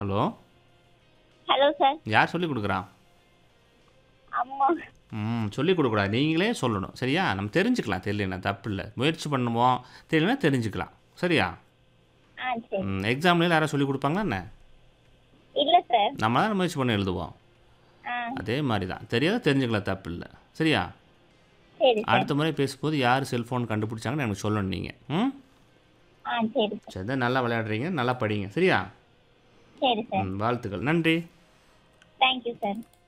hello hello sir யார் சொல்லி கொடுக்குறா அம்மா ம் சொல்லி கொடுக்கூடாது நீங்களே சொல்லணும் சரியா நம்ம தெரிஞ்சுக்கலாம் தெரியலனா தப்பு இல்லை முயற்சி பண்ணுவோம் தெரியலனா தெரிஞ்சுக்கலாம் சரியா ஆ சரி ம் எக்ஸாம்லேயும் யாராவது சொல்லி கொடுப்பாங்களா என்ன இல்ல சார் நம்ம தான் முயற்சி பண்ணி எழுதுவோம் ஆ அதே மாதிரி தான் தெரியாத தெரிஞ்சுக்கலாம் தப்பு இல்லை சரியா சரி சார் அடுத்த முறை பேசும்போது யார் செல்ஃபோன் கண்டுபிடிச்சாங்கன்னு எனக்கு சொல்லணும் நீங்கள் ம் ஆ சரி சார் சரி தான் நல்லா விளையாடுறீங்க நல்லா படிங்க சரியா சரி சார் ம் வாழ்த்துக்கள் நன்றி தேங்க்யூ சார்